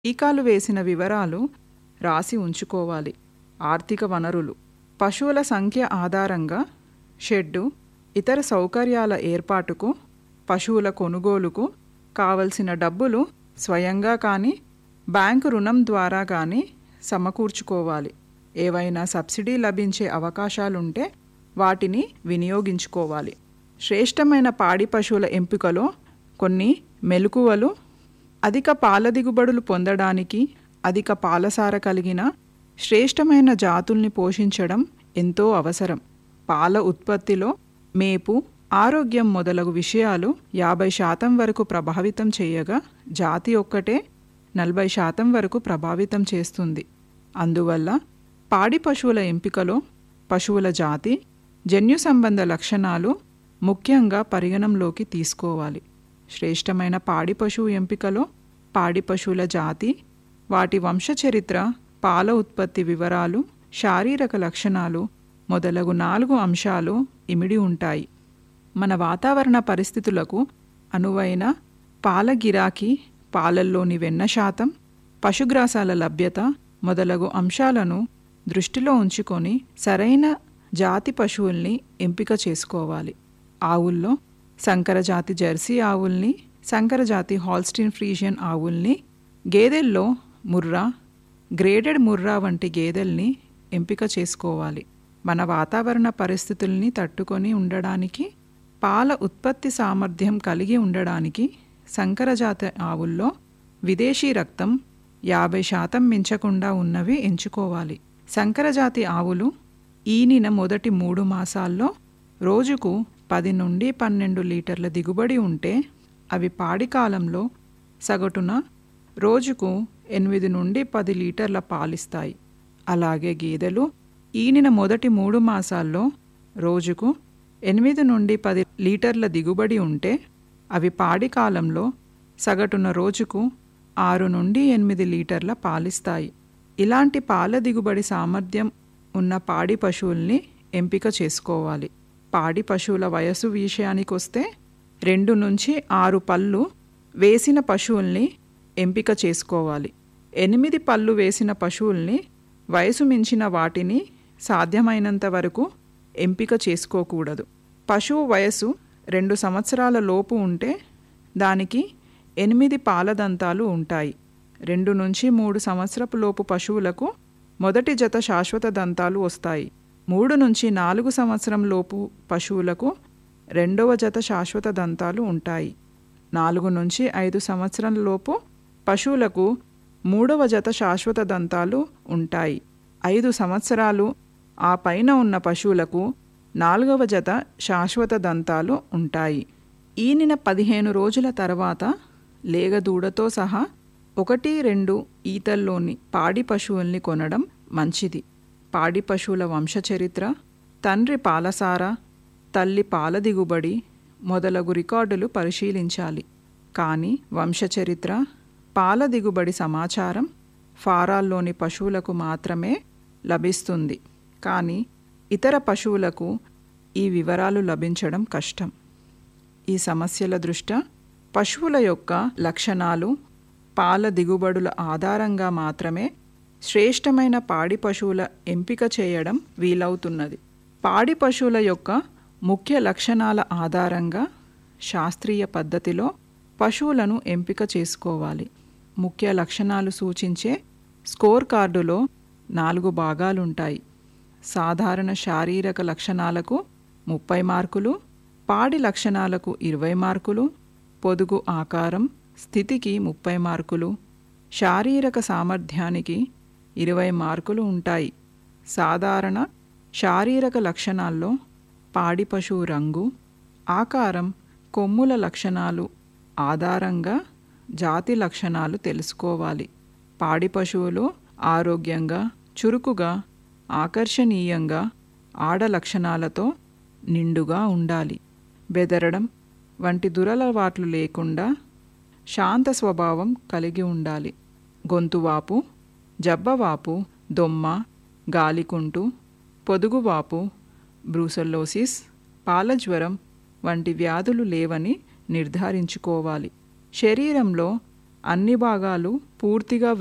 టీకాలు వేసిన వివరాలు రాసి ఉంచుకోవాలి ఆర్థిక వనరులు పశువుల సంఖ్య ఆధారంగా షెడ్డు ఇతర సౌకర్యాల ఏర్పాటుకు పశువుల కొనుగోలుకు కావలసిన డబ్బులు స్వయంగా కానీ బ్యాంకు రుణం ద్వారా కానీ సమకూర్చుకోవాలి ఏవైనా సబ్సిడీ లభించే అవకాశాలుంటే వాటిని వినియోగించుకోవాలి శ్రేష్టమైన పాడి పశువుల ఎంపికలో కొన్ని మెలకువలు అధిక పాల దిగుబడులు పొందడానికి అధిక పాలసార కలిగిన శ్రేష్టమైన జాతుల్ని పోషించడం ఎంతో అవసరం పాల ఉత్పత్తిలో మేపు ఆరోగ్యం మొదలగు విషయాలు యాభై శాతం వరకు ప్రభావితం చేయగా జాతి ఒక్కటే నలభై శాతం వరకు ప్రభావితం చేస్తుంది అందువల్ల పాడి పశువుల ఎంపికలో పశువుల జాతి జన్యు సంబంధ లక్షణాలు ముఖ్యంగా పరిగణంలోకి తీసుకోవాలి శ్రేష్టమైన పాడి పశువు ఎంపికలో పాడి పశువుల జాతి వాటి వంశచరిత్ర పాల ఉత్పత్తి వివరాలు శారీరక లక్షణాలు మొదలగు నాలుగు అంశాలు ఇమిడి ఉంటాయి మన వాతావరణ పరిస్థితులకు అనువైన పాల గిరాకీ పాలల్లోని వెన్న శాతం పశుగ్రాసాల లభ్యత మొదలగు అంశాలను దృష్టిలో ఉంచుకొని సరైన జాతి పశువుల్ని ఎంపిక చేసుకోవాలి ఆవుల్లో సంకరజాతి జెర్సీ ఆవుల్ని సంకరజాతి హాల్స్టీన్ ఫ్రీజియన్ ఆవుల్ని గేదెల్లో ముర్రా గ్రేడెడ్ ముర్రా వంటి గేదెల్ని ఎంపిక చేసుకోవాలి మన వాతావరణ పరిస్థితుల్ని తట్టుకొని ఉండడానికి పాల ఉత్పత్తి సామర్థ్యం కలిగి ఉండడానికి సంకరజాతి ఆవుల్లో విదేశీ రక్తం యాభై శాతం మించకుండా ఉన్నవి ఎంచుకోవాలి సంకరజాతి ఆవులు ఈనిన మొదటి మూడు మాసాల్లో రోజుకు పది నుండి పన్నెండు లీటర్ల దిగుబడి ఉంటే అవి పాడి కాలంలో సగటున రోజుకు ఎనిమిది నుండి పది లీటర్ల పాలిస్తాయి అలాగే గేదెలు ఈనిన మొదటి మూడు మాసాల్లో రోజుకు ఎనిమిది నుండి పది లీటర్ల దిగుబడి ఉంటే అవి పాడి కాలంలో సగటున రోజుకు ఆరు నుండి ఎనిమిది లీటర్ల పాలిస్తాయి ఇలాంటి పాల దిగుబడి సామర్థ్యం ఉన్న పాడి పశువుల్ని ఎంపిక చేసుకోవాలి పాడి పశువుల వయసు విషయానికొస్తే రెండు నుంచి ఆరు పళ్ళు వేసిన పశువుల్ని ఎంపిక చేసుకోవాలి ఎనిమిది పళ్ళు వేసిన పశువుల్ని వయసు మించిన వాటిని సాధ్యమైనంత వరకు ఎంపిక చేసుకోకూడదు పశువు వయసు రెండు సంవత్సరాల లోపు ఉంటే దానికి ఎనిమిది పాలదంతాలు ఉంటాయి రెండు నుంచి మూడు సంవత్సరపు లోపు పశువులకు మొదటి జత శాశ్వత దంతాలు వస్తాయి మూడు నుంచి నాలుగు సంవత్సరం లోపు పశువులకు రెండవ జత శాశ్వత దంతాలు ఉంటాయి నాలుగు నుంచి ఐదు సంవత్సరం లోపు పశువులకు మూడవ జత శాశ్వత దంతాలు ఉంటాయి ఐదు సంవత్సరాలు ఆ పైన ఉన్న పశువులకు నాలుగవ జత శాశ్వత దంతాలు ఉంటాయి ఈనిన పదిహేను రోజుల తర్వాత లేగదూడతో సహా ఒకటి రెండు ఈతల్లోని పాడి పశువుల్ని కొనడం మంచిది పాడి పశువుల వంశచరిత్ర తండ్రి పాలసార తల్లి పాల దిగుబడి మొదలగు రికార్డులు పరిశీలించాలి కానీ వంశచరిత్ర పాల దిగుబడి సమాచారం ఫారాల్లోని పశువులకు మాత్రమే లభిస్తుంది కానీ ఇతర పశువులకు ఈ వివరాలు లభించడం కష్టం ఈ సమస్యల దృష్ట్యా పశువుల యొక్క లక్షణాలు పాల దిగుబడుల ఆధారంగా మాత్రమే శ్రేష్టమైన పాడి పశువుల ఎంపిక చేయడం వీలవుతున్నది పాడి పశువుల యొక్క ముఖ్య లక్షణాల ఆధారంగా శాస్త్రీయ పద్ధతిలో పశువులను ఎంపిక చేసుకోవాలి ముఖ్య లక్షణాలు సూచించే స్కోర్ కార్డులో నాలుగు భాగాలుంటాయి సాధారణ శారీరక లక్షణాలకు ముప్పై మార్కులు పాడి లక్షణాలకు ఇరవై మార్కులు పొదుగు ఆకారం స్థితికి ముప్పై మార్కులు శారీరక సామర్థ్యానికి ఇరవై మార్కులు ఉంటాయి సాధారణ శారీరక లక్షణాల్లో పాడి పశువు రంగు ఆకారం కొమ్ముల లక్షణాలు ఆధారంగా జాతి లక్షణాలు తెలుసుకోవాలి పాడి పశువులు ఆరోగ్యంగా చురుకుగా ఆకర్షణీయంగా ఆడ లక్షణాలతో నిండుగా ఉండాలి బెదరడం వంటి దురలవాట్లు లేకుండా శాంత స్వభావం కలిగి ఉండాలి గొంతువాపు జబ్బవాపు దొమ్మ గాలికుంటు పొదుగువాపు బ్రూసెల్లోసిస్ పాలజ్వరం వంటి వ్యాధులు లేవని నిర్ధారించుకోవాలి శరీరంలో అన్ని భాగాలు పూర్తిగా